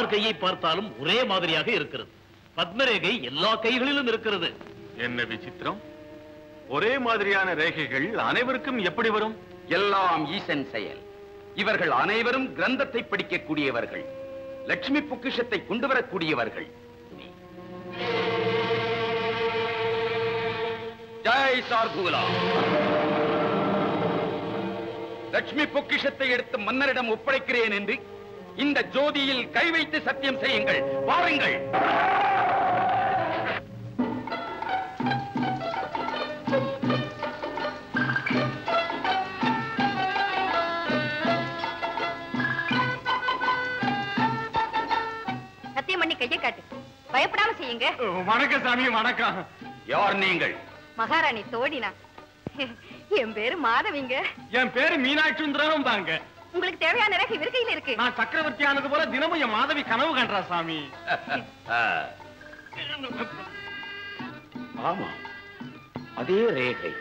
யார் கையை பார்த்தாலும் ஒரே மாதிரியாக இருக்கிறது பத்மரேகை எல்லா கைகளிலும் இருக்கிறது என்ன விசித்திரம் ஒரே மாதிரியான ரேகைகள் அனைவருக்கும் எப்படி வரும் எல்லாம் ஈசன் செயல் இவர்கள் அனைவரும் கிரந்தத்தை படிக்கக்கூடியவர்கள் லட்சுமி பொக்கிஷத்தை கொண்டு வரக்கூடியவர்கள் ஜெய் சார்புலா லட்சுமி பொக்கிஷத்தை எடுத்து மன்னரிடம் ஒப்படைக்கிறேன் என்று இந்த ஜோதியில் கை வைத்து சத்தியம் செய்யுங்கள் வாருங்கள் சத்தியம் பண்ணி கையை காட்டு பயப்படாம செய்யுங்க வணக்கம் சாமி வணக்கம் யார் நீங்கள் மகாராணி தோடினா என் பேரு மாதவிங்க என் பேரு மீனாட்சி சுந்தரம் தாங்க உங்களுக்கு தேவையான ரேகை இருக்கையில இருக்கு நான் சக்கரவர்த்தி ஆனது போல தினமும் என் மாதவி கனவு கண்டா சாமி ஆமா அதே ரேகை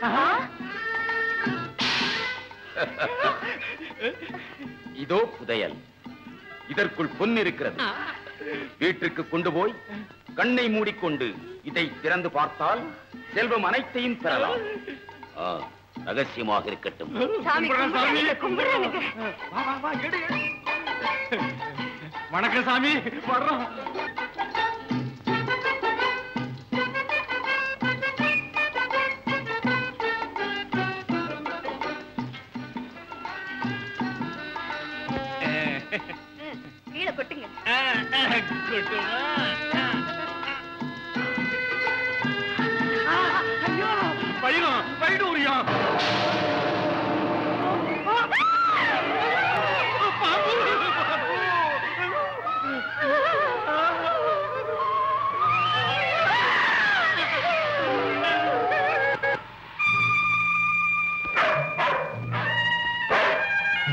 இதோ புதையல் இதற்குள் பொன் இருக்கிறது வீட்டிற்கு கொண்டு போய் கண்ணை மூடிக்கொண்டு இதை திறந்து பார்த்தால் செல்வம் அனைத்தையும் பெறலாம் ஆ, ரகசியமாக இருக்கட்டும் சாமி கும்பிடுறானுங்க, கும்பிடுறானுங்க. வா, வா, வா, எடு, எடு. வணக்கம் சாமி வர்றோம் ம், கீழே கொட்டுங்க ஐயோ பயிரும் பயிடூரியம்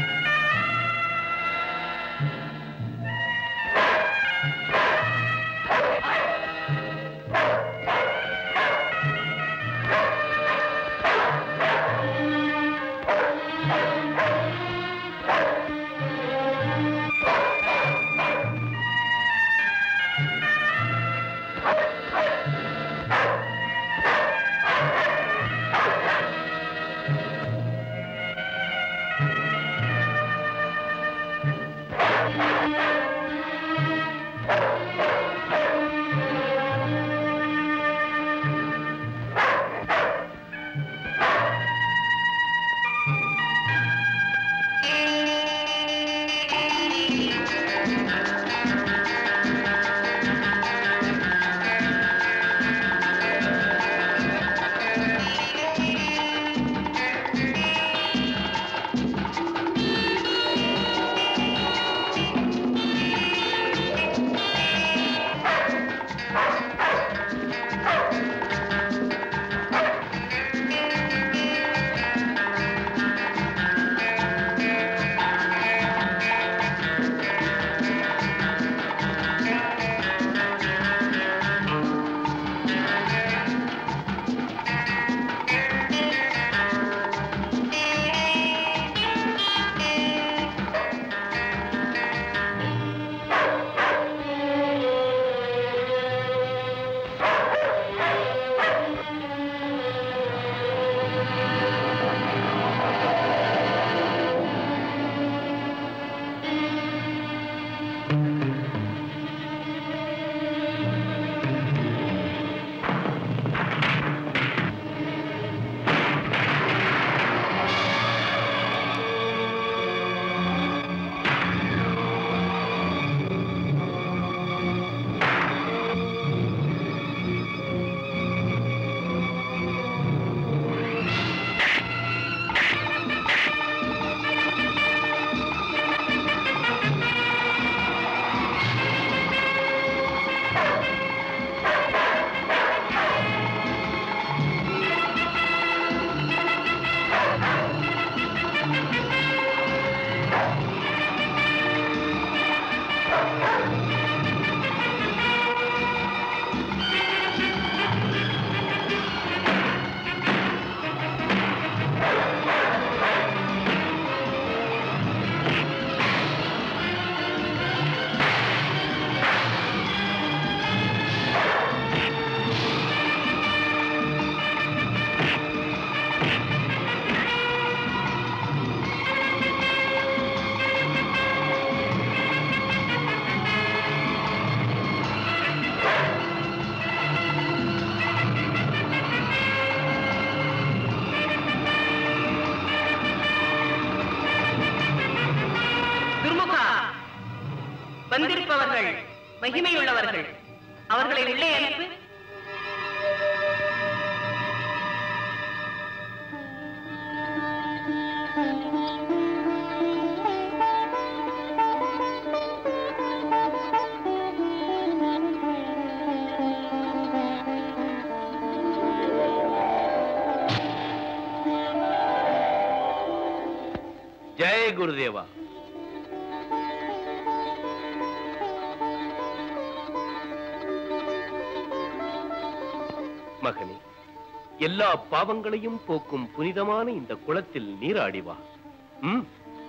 ஆ மகிமையுள்ளவர்கள் அவர்களை உள்ளே அனுப்பு ஜெய குருதேவா மகனே எல்லா பாவங்களையும் போக்கும் புனிதமான இந்த குளத்தில் நீராடி வா ம்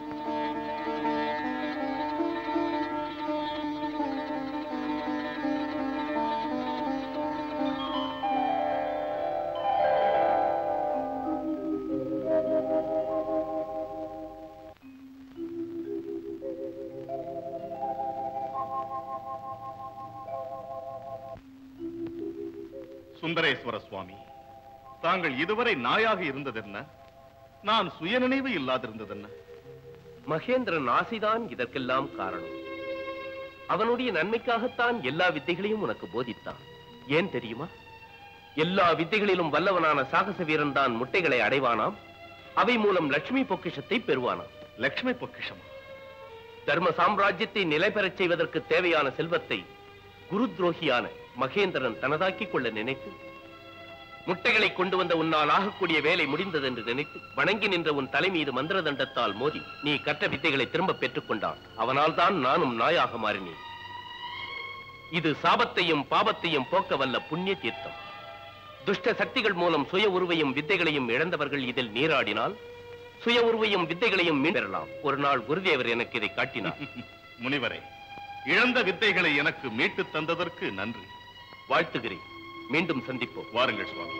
சுந்தரேஸ்வர சுவாமி தாங்கள் இதுவரை நாயாக இருந்ததென்ன நான் சுயநினைவு இல்லாதிருந்ததென்ன மகேந்திரன் ஆசைதான் இதற்கெல்லாம் காரணம் அவனுடைய நன்மைக்காகத்தான் எல்லா வித்தைகளையும் உனக்கு போதித்தான் ஏன் தெரியுமா எல்லா வித்தைகளிலும் வல்லவனான சாகச வீரன் தான் முட்டைகளை அடைவானாம் அவை மூலம் லட்சுமி பொக்கிஷத்தை பெறுவானாம் லட்சுமி பொக்கிஷமா தர்ம சாம்ராஜ்யத்தை நிலை பெறச் செய்வதற்கு தேவையான செல்வத்தை குரு துரோகியான மகேந்திரன் தனதாக்கிக் கொள்ள நினைத்து முட்டைகளை கொண்டு வந்த உன்னால் ஆகக்கூடிய வேலை முடிந்தது என்று நினைத்து வணங்கி நின்ற உன் தலை மீது மந்திர தண்டத்தால் மோதி நீ கற்ற வித்தைகளை திரும்ப பெற்றுக் கொண்டான் அவனால் தான் நானும் நாயாக மாறினேன் இது சாபத்தையும் பாபத்தையும் போக்க வல்ல புண்ணிய தீர்த்தம் துஷ்ட சக்திகள் மூலம் சுய உருவையும் வித்தைகளையும் இழந்தவர்கள் இதில் நீராடினால் சுய உருவையும் வித்தைகளையும் மீன் பெறலாம் ஒரு நாள் குருதேவர் எனக்கு இதை காட்டினார் முனிவரே இழந்த வித்தைகளை எனக்கு மீட்டு தந்ததற்கு நன்றி வாழ்த்துகிறேன் மீண்டும் சந்திப்போம் வாருங்கள் சுவாமி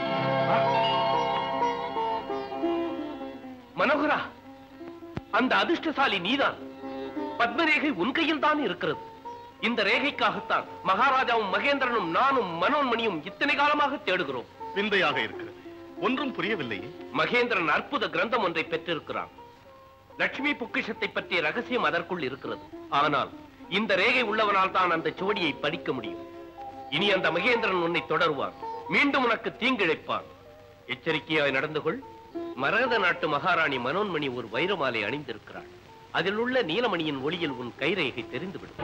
மனோகரா அந்த அதிர்ஷ்டசாலி நீதான் பத்மரேகை உன் கையில் தான் இருக்கிறது இந்த ரேகைக்காகத்தான் மகாராஜாவும் மகேந்திரனும் நானும் மனோன்மணியும் இத்தனை காலமாக தேடுகிறோம் விந்தையாக இருக்கிறது ஒன்றும் புரியவில்லையே மகேந்திரன் அற்புத கிரந்தம் ஒன்றை பெற்றிருக்கிறான் லட்சுமி பொக்கிஷத்தை பற்றிய ரகசியம் அதற்குள் இருக்கிறது ஆனால் இந்த ரேகை உள்ளவனால் தான் அந்த சுவடியை படிக்க முடியும் இனி அந்த மகேந்திரன் உன்னை தொடருவான் மீண்டும் உனக்கு தீங்கிழைப்பான் எச்சரிக்கையாய் நடந்து கொள் மரகத நாட்டு மகாராணி மனோன்மணி ஒரு வைரமாலை அணிந்திருக்கிறாள் அதில் உள்ள நீலமணியின் ஒளியில் உன் கைரேகை தெரிந்துவிடும்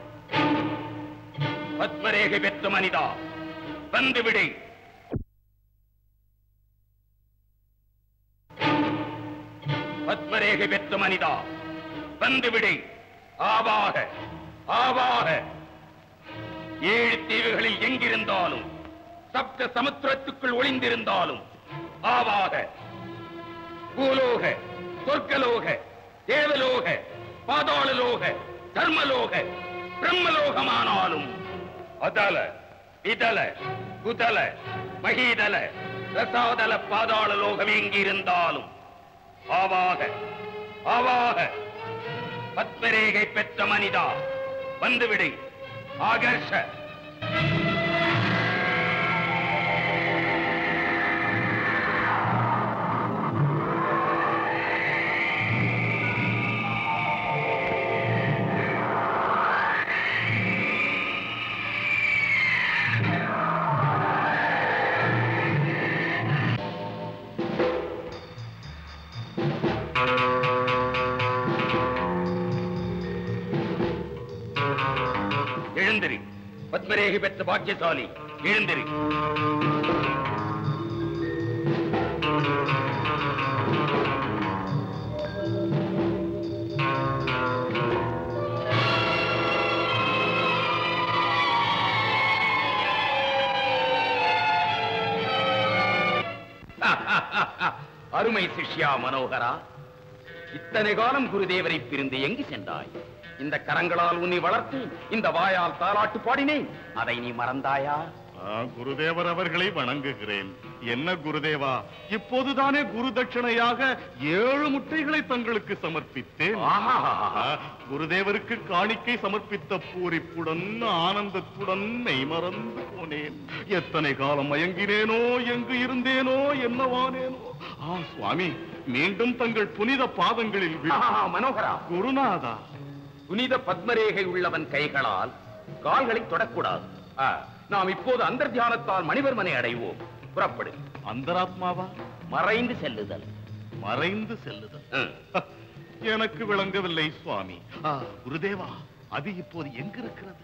பத்மரேகை பெற்ற மனிதா வந்துவிடு பத்மரேகை பெற்ற மனிதா வந்துவிடு ஆவாக ஆவாக ஏழு தீவுகளில் எங்கிருந்தாலும் சப்த சமுத்திரத்துக்குள் ஒளிந்திருந்தாலும் ஆவாக பூலோக சொர்க்கலோக தேவலோக பாதாளலோக தர்மலோக பிரம்மலோகமானாலும் அதல இதல குதல மகீதல ரசாதல பாதாள லோகம் எங்கிருந்தாலும் ஆவாக ஆவாக பத்மரேகை பெற்ற மனிதா வந்துவிடு ஆகர்ஷ எழுந்திரு பத்மரேகை பெற்ற பாக்கியசாலி எழுந்திரு அருமை சிஷ்யா மனோகரா இத்தனை காலம் குருதேவரை பிரிந்து எங்கு சென்றாய் இந்த கரங்களால் உன்னை வளர்த்து இந்த வாயால் தாலாட்டு பாடினேன் அதை நீ மறந்தாயா ஆ, குருதேவர் அவர்களை வணங்குகிறேன் என்ன குருதேவா இப்போதுதானே குரு தட்சணையாக ஏழு முட்டைகளை தங்களுக்கு சமர்ப்பித்தேன் ஆஹா. ஆ, குருதேவருக்கு காணிக்கை சமர்ப்பித்த பூரிப்புடன் ஆனந்தத்துடன் மெய்மறந்து போனேன் எத்தனை காலம் மயங்கினேனோ எங்கு இருந்தேனோ என்னவானேனோ ஆ சுவாமி மீண்டும் தங்கள் புனித பாதங்களில் விழ- ஆஹா, மனோகரா குருநாதா புனித பத்மரேகை உள்ளவன் கைகளால் கால்களை தொடக்கூடாது ஆ, நாம் இப்போது அந்தர்தியானத்தால் மணிவர்மனை அடைவோம் புறப்படு அந்தராத்மாவா மறைந்து செல்லுதல் மறைந்து செல்லுதல் ம். எனக்கு விளங்கவில்லை சுவாமி ஆ, குருதேவா அது இப்போது எங்கிருக்கிறது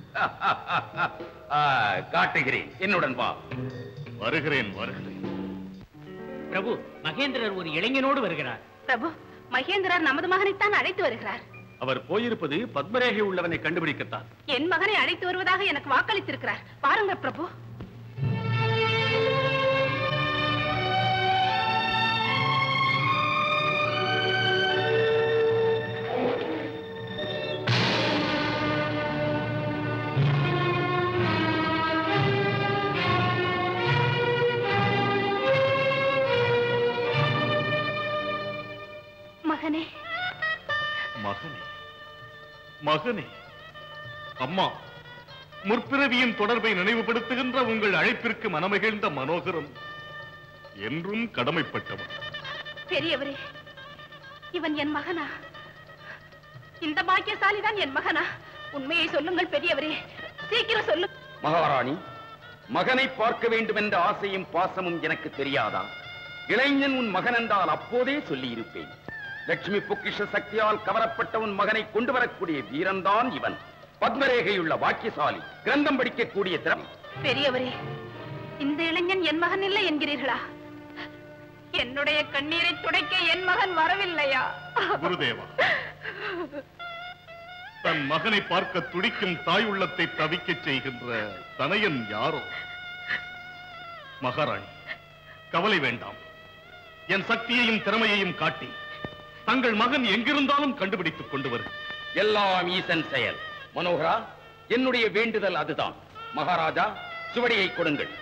ஆ, காட்டுகிறேன் என்னுடன் வா வருகிறேன் வருகிறேன் பிரபு மகேந்திரர் ஒரு இளைஞனோடு வருகிறார் பிரபு மகேந்திரர் நமது மகனைத்தான் அழைத்து வருகிறார் அவர் போயிருப்பது பத்மரேகை உள்ளவனை கண்டுபிடிக்கத்தான் என் மகனை அழைத்து வருவதாக எனக்கு வாக்களித்திருக்கிறார் பாருங்கள் பிரபு மகனே மகனே மகனே அம்மா முற்பிறவியின் தொடர்பை நினைவுபடுத்துகின்ற உங்கள் அழைப்பிற்கு மனமகிழ்ந்த மனோகரன் என்றும் கடமைப்பட்டவன் பெரியவரே இவன் என் மகனா இந்த பாக்கியசாலிதான் என் மகனா உண்மையை சொல்லுங்கள் பெரியவரே சீக்கிரம் சொல்லு மகாராணி மகனை பார்க்க வேண்டும் என்ற ஆசையும் பாசமும் எனக்கு தெரியாதா இளைஞன் உன் மகன் என்றால் அப்போதே சொல்லியிருப்பேன் லட்சுமி பொக்கிஷ சக்தியால் கவரப்பட்ட உன் மகனை கொண்டு வரக்கூடிய வீரன்தான் இவன் பத்மரேகையுள்ள வாக்கியசாலி கிரந்தம் படிக்கக்கூடிய திறமை பெரியவரே இந்த இளைஞன் என் மகன் இல்லை என்கிறீர்களா என்னுடைய கண்ணீரை துடைக்க என் மகன் வரவில்லையா குருதேவா தன் மகனை பார்க்க துடிக்கும் தாய் உள்ளத்தை தவிக்கச் செய்கின்ற தனையன் யாரோ மகாராணி கவலை வேண்டாம் என் சக்தியையும் திறமையையும் காட்டி தங்கள் மகன் எங்கிருந்தாலும் கண்டுபிடித்துக் கொண்டு வரு எல்லாம் ஈசன் செயல் மனோகரா என்னுடைய வேண்டுதல் அதுதான் மகாராஜா சுவடியை கொடுங்கள்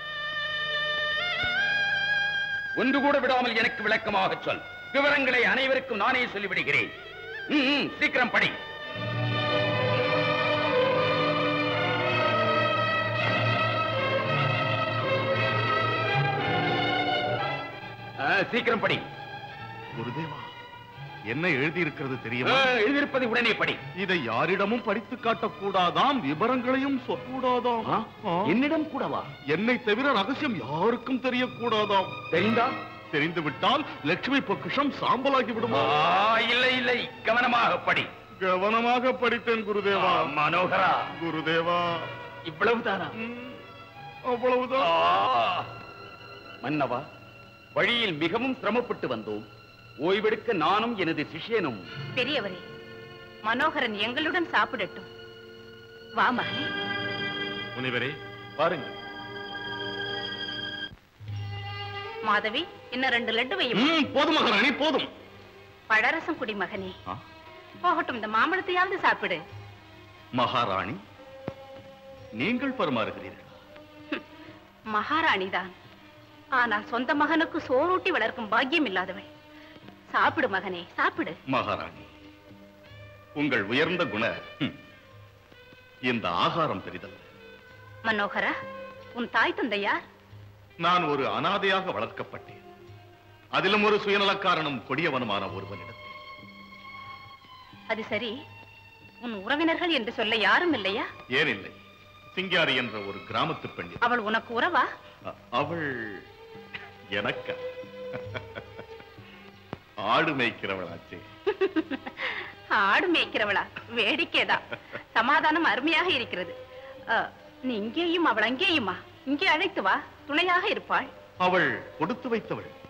ஒன்று கூட விடாமல் எனக்கு விளக்கமாக சொல் விவரங்களை அனைவருக்கும் நானே சொல்லிவிடுகிறேன் ம், ம், சீக்கிரம் படி ஆ, சீக்கிரம் படி குருதேவா என்ன எழுதியிருக்கிறது ஆ, தெரியுமா எழுதியிருப்பதை உடனே படி இதை யாரிடமும் படித்து காட்டக்கூடாதாம் விவரங்களையும் சொல்லக்கூடாதாம் ஆ, ஆ. என்னிடம் கூடவா என்னை தவிர ரகசியம் யாருக்கும் தெரியக்கூடாதாம் தெரிந்தா தெரிந்து விட்டால் லட்சுமி பொக்கிஷம் சாம்பலாகி ஆ, விடுமா இல்லை இல்லை கவனமாக படி கவனமாக படித்தேன் குருதேவா மனோகரா குருதேவா இவ்வளவுதானா ம், அவ்வளவுதான் ஆ! மன்னவா வழியில் மிகவும் சிரமப்பட்டு வந்தோம் ஓய்வெடுக்க நானும் எனது சிஷ்யனும் பெரியவரே மனோகரன் எங்களுடன் சாப்பிடட்டும் வா மகனே முனிவரே பாருங்கள் மாதவி இன்னும் ரெண்டு லட்டு வையும் ம், போதும் மகாராணி போதும் பழரசம் குடி மகனே ஆ, போகட்டும் இந்த மாம்பழத்தையாவது சாப்பிடு மகாராணி நீங்கள் பரிமாறுகிறீர்கள் மகாராணிதான் ஆனால் சொந்த மகனுக்கு சோறூட்டி வளர்க்கும் பாக்கியம் இல்லாதவள் சாப்பிடு மகனே சாப்பிடு மகாராணி உங்கள் உயர்ந்த குண ம், இந்த ஆகாரம் பெரிதல்ல மனோகரா உன் தாய் தந்தையார் நான் ஒரு அனாதையாக வளர்க்கப்பட்டேன் அதிலும் ஒரு சுயநலக்காரனும் கொடியவனுமான ஒருவனிடத்தில் அது சரி உன் உறவினர்கள் என்று சொல்ல யாரும் இல்லையா ஏனில்லை சிங்காரி என்ற ஒரு கிராமத்து பெண் அவள் உனக்கு உறவா அ- அவள் எனக்க ஆடு மேய்க்கிறவளாச்சே ஆடு மேய்க்கிறவளா வேடிக்கைதான் சமாதானம் அருமையாக இருக்கிறது அ, நீ இங்கேயும் அவள் அங்கேயுமா இங்கே அழைத்து வா துணையாக இருப்பாள் அவள் கொடுத்து வைத்தவள்